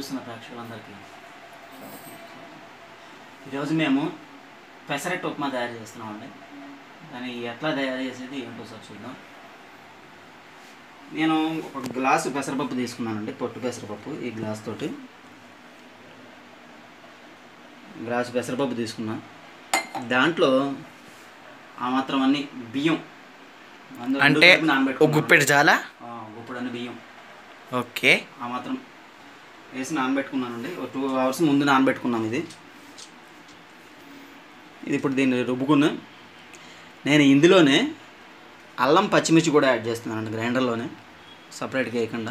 చూస్తున్న ప్రేక్షకులందరికీ ఈరోజు మేము పెసరట్టు ఉప్మా తయారు చేస్తున్నామండి దాన్ని ఎట్లా తయారు చేసేది ఏంటో సార్ చూద్దాం నేను ఒక గ్లాసు పెసరపప్పు తీసుకున్నానండి పొట్టు పెసరపప్పు ఈ గ్లాస్ తోటి గ్లాసు పెసరపప్పు తీసుకున్నా దాంట్లో ఆ మాత్రం అన్ని బియ్యం అందులో రెండు అంటే కలిపి ఒక నానబెట్టుకున్నాను. గుప్పెడు చాలా ఆ, గుప్పెడు అన్ని బియ్యం ఓకే ఆ మాత్రం వేసి నానబెట్టుకున్నానండి ఒక టూ అవర్స్ ముందు నానబెట్టుకున్నాం ఇది ఇది ఇప్పుడు దీన్ని రుబ్బుకున్నా నేను ఇందులోనే అల్లం పచ్చిమిర్చి కూడా యాడ్ చేస్తున్నానండి గ్రైండర్లోనే సపరేట్గా వేయకుండా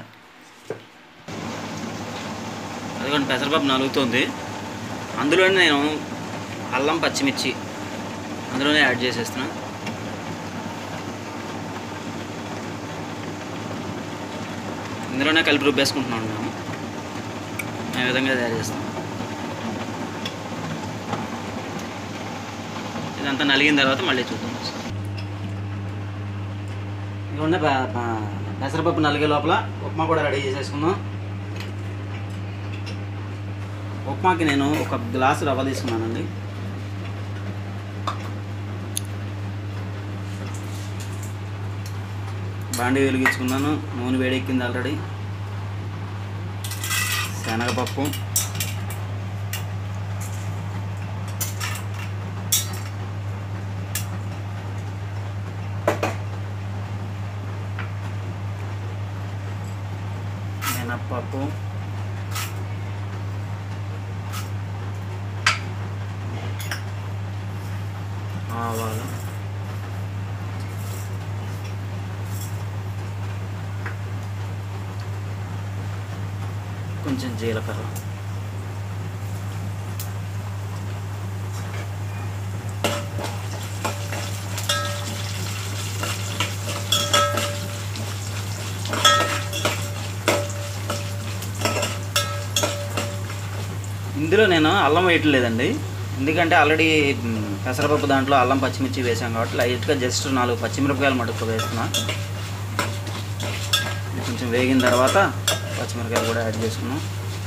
అదిగోండి పెసరపప్పు నలుగుతుంది అందులోనే నేను అల్లం పచ్చిమిర్చి అందులోనే యాడ్ చేసేస్తున్నా ఇందులోనే కలిపి రుబ్బేసుకుంటున్నాం మేము ఆ విధంగా తయారు చేస్తాం ఇదంతా నలిగిన తర్వాత మళ్ళీ చూద్దాం ఇదిగోండి ప- ప- పెసరపప్పు నలిగే లోపల ఉప్మా కూడా రెడీ చేసేసుకుందాం ఉప్మాకి నేను ఒక గ్లాసు రవ్వ తీసుకున్నానండి బాండి వెలిగించుకున్నాను నూనె వేడెక్కింది ఆల్రెడీ శనగపప్పు మినప్పప్పు ఆవాలు కొంచెం జీలకర్ర ఇందులో నేను అల్లం వేయట్లేదండి ఎందుకంటే ఆల్రెడీ మ్, పెసరపప్పు దాంట్లో అల్లం పచ్చిమిర్చి వేసాం కాబట్టి లైట్గా జస్ట్ నాలుగు పచ్చిమిరపకాయలు మటుకు వేస్తున్నా ఇది కొంచెం వేగిన తర్వాత పచ్చిమిరపకాయలు కూడా యాడ్ చేసుకున్నాం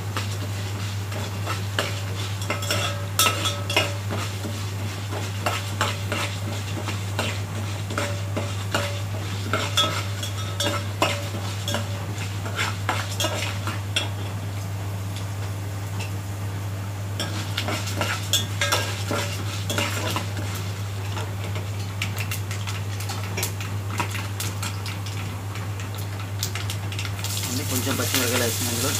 అన్ని కొంచెం పచ్చిమిరపకాయలు వేస్తున్నాం అందులో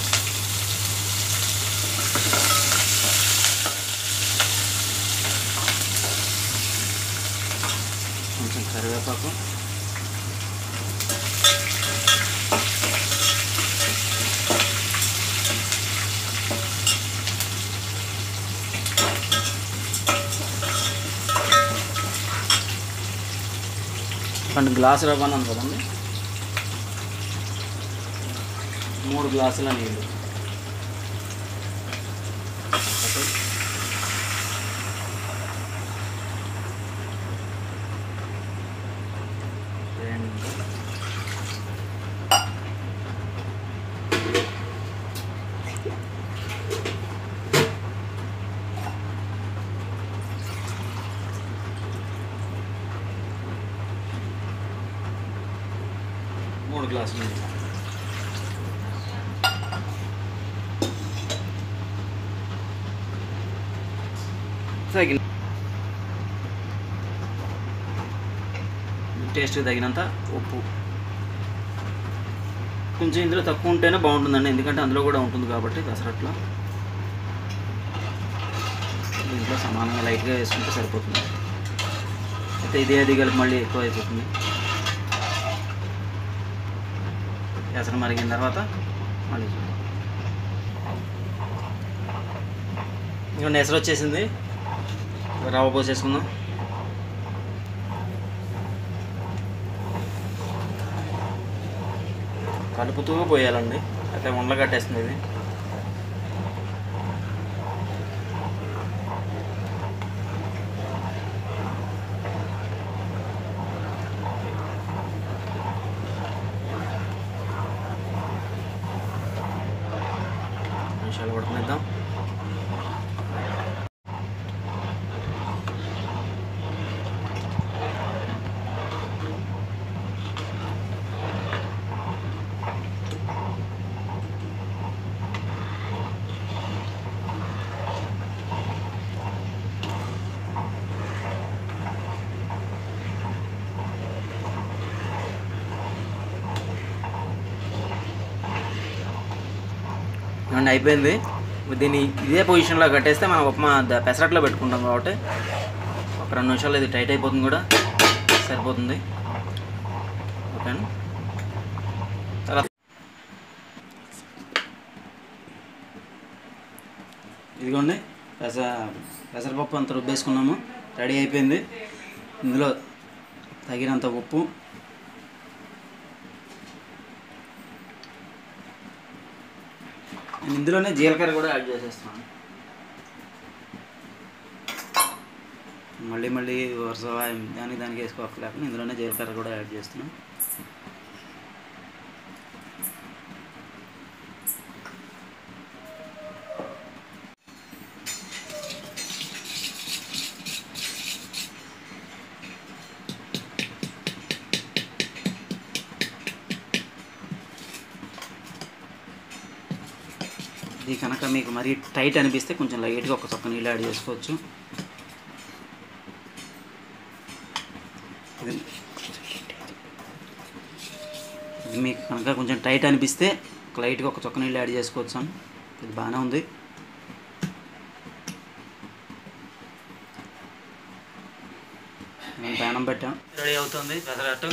కొంచెం కరివేపాకు రెండు గ్లాసు రవ్వ అన్నాను కదండి మూడు గ్లాసుల నీళ్ళు ఒకటి రెండు మూడు గ్లాసులు నీళ్ళు తగిన టేస్ట్ తగినంత ఉప్పు కొంచెం ఇందులో తక్కువ ఉంటేనే బాగుంటుందండి ఎందుకంటే అందులో కూడా ఉంటుంది కాబట్టి పెసరట్లో దీంట్లో సమానంగా లైట్గా వేసుకుంటే సరిపోతుంది అయితే ఇదే అది కలిపి మళ్ళీ ఎక్కువ అయిపోతుంది ఎసరు మరిగిన తర్వాత మళ్ళీ చూద్దాం ఇంకా నెసరు వచ్చేసింది రవ్వ పోసేసుకుందాం కలుపుతూ పోయాలండి అయితే ఉండలు కట్టేస్తుంది ఇది నిమిషాలు ఉడకనిద్దాం అండ్ అయిపోయింది దీన్ని ఇదే పొజిషన్లో కట్టేస్తే మనం ఉప్మా ద- పెసరట్లో పెట్టుకుంటాం కాబట్టి ఒక రెండు నిమిషాలు ఇది టైట్ అయిపోతుంది కూడా సరిపోతుంది ఓకే అండి చాలా ఇదిగోండి పెస పెసరపప్పు అంత రుబ్బేసుకున్నాము రెడీ అయిపోయింది ఇందులో తగినంత ఉప్పు నేను ఇందులోనే జీలకర్ర కూడా యాడ్ చేసేస్తున్నాను మళ్ళీ మళ్ళీ వరుస దానికి దానికి వేసుకోవట్లేకుండా ఇందులోనే జీలకర్ర కూడా యాడ్ చేస్తున్నాను ఇది కనుక మీకు మరీ టైట్ అనిపిస్తే కొంచెం లైట్గా ఒక చొక్క నీళ్ళు యాడ్ చేసుకోవచ్చు ఇది ఇది మీకు కనుక కొంచెం టైట్ అనిపిస్తే ఒక లైట్గా ఒక చొక్క నీళ్ళు యాడ్ చేసుకోవచ్చు ఇది బాగానే ఉంది నేను ప్యానం పెట్టాం రెడీ అవుతుంది పెసరట్టు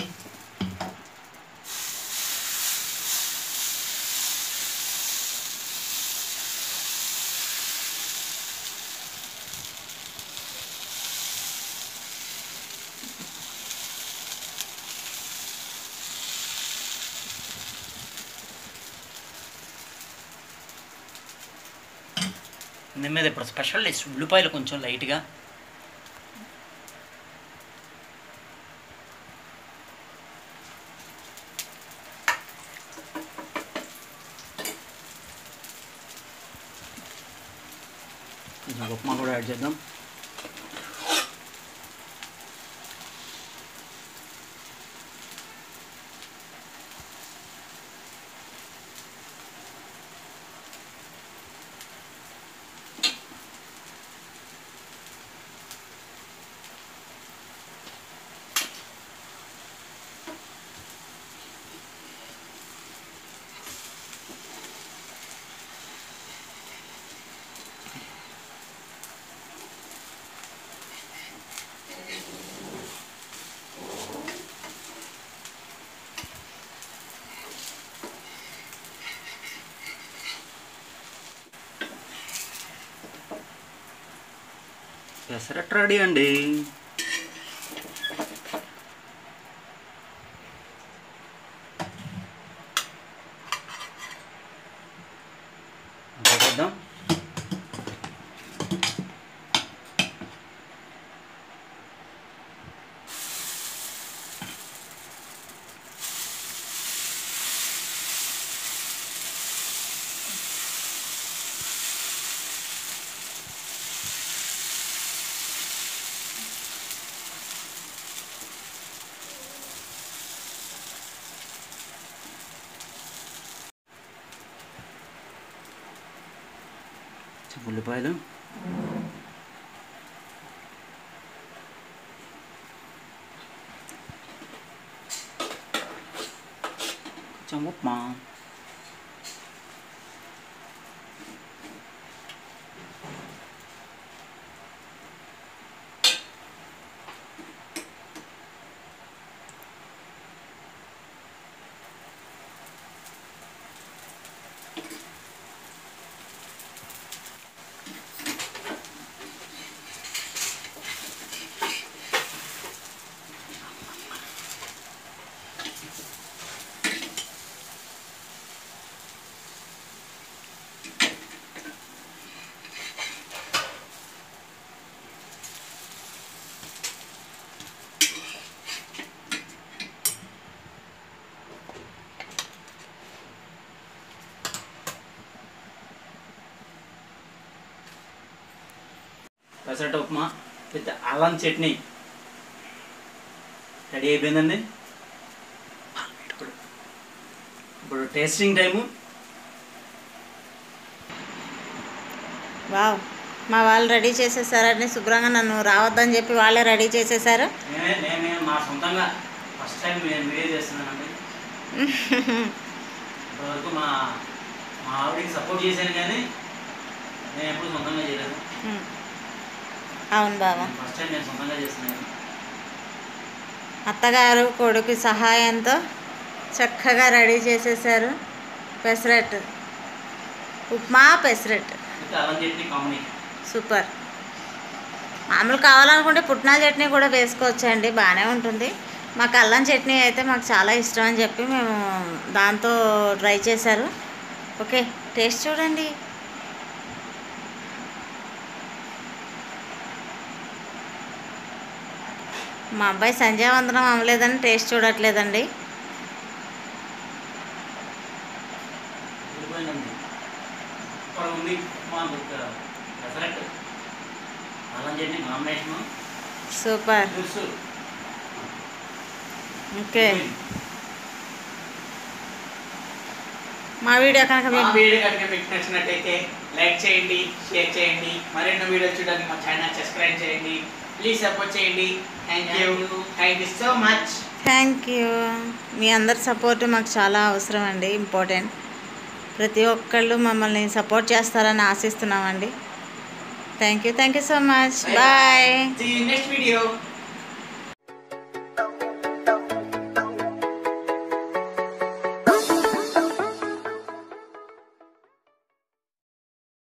దీని మీద ఇప్పుడు స్పెషల్ డిష్ ఉల్లిపాయలు కొంచెం లైట్గా కొంచెం ఉప్మా కూడా యాడ్ చేద్దాం పెసరట్టు రెడీ అండి అంతే చేద్దాం కొంచెం ఉల్లిపాయలు కొంచెం ఉప్మా పెసరట్టు ఉప్మా విత్ అల్లం చట్నీ రెడీ అయిపోయిందండి ఇప్పుడు ఇప్పుడు టేస్టింగ్ టైము వావ్ మా వాళ్ళు రెడీ చేసేసారని శుభ్రంగా నన్ను రావద్దని చెప్పి వాళ్ళే రెడీ చేసేసారు నేనే నేనే మా సొంతంగా ఫస్ట్ టైం నేను వీడియో చేస్తున్నానండి ఇప్పటివరకు మా మా ఆవిడకి సపోర్ట్ చేశాను కానీ నేను ఎప్పుడు సొంతంగా చేయలేదు ఉమ్. అవును బాబా ఫస్ట్ టైం నేను సొంతంగా చేస్తున్నాను అత్తగారు కొడుకు సహాయంతో చక్కగా రెడీ చేసేసారు పెసరట్టు ఉప్మా పెసరట్టు విత్ అల్లం చట్నీ కాంబినేషన్ సూపర్ మామూలు కావాలనుకుంటే పుట్నాల చట్నీ కూడా వేసుకోవచ్చండి బాగానే ఉంటుంది మాకు అల్లం చట్నీ అయితే మాకు చాలా ఇష్టం అని చెప్పి మేము దాంతో ట్రై చేశారు ఓకే టేస్ట్ చూడండి మా అబ్బాయి సంధ్యావందనం అవ్వలేదని టేస్ట్ చూడట్లేదండి వెళ్ళిపోయిందండి సూపర్ ఉంది ఉప్మా విత్ పెసరట్టు అల్లం చట్నీ కాంబినేషన్ సూపర్ తెలుసు ఓకే మా వీడియో కనుక మా మీకు వీడియో కనుక మీకు నచ్చినట్టయితే లైక్ చేయండి షేర్ చేయండి మరెన్నో వీడియోలు చూడడానికి మా ఛానల్ సబ్స్క్రైబ్ చేయండి ప్లీజ్ సపోర్ట్ చేయండి thank you thank you so much thank you మీ అందరి సపోర్ట్ మాకు చాలా అవసరం అండి ఇంపార్టెంట్ ప్రతి ఒక్కళ్ళు మమ్మల్ని సపోర్ట్ చేస్తారని ఆశిస్తున్నామండి thank you thank you so much bye See you in next video.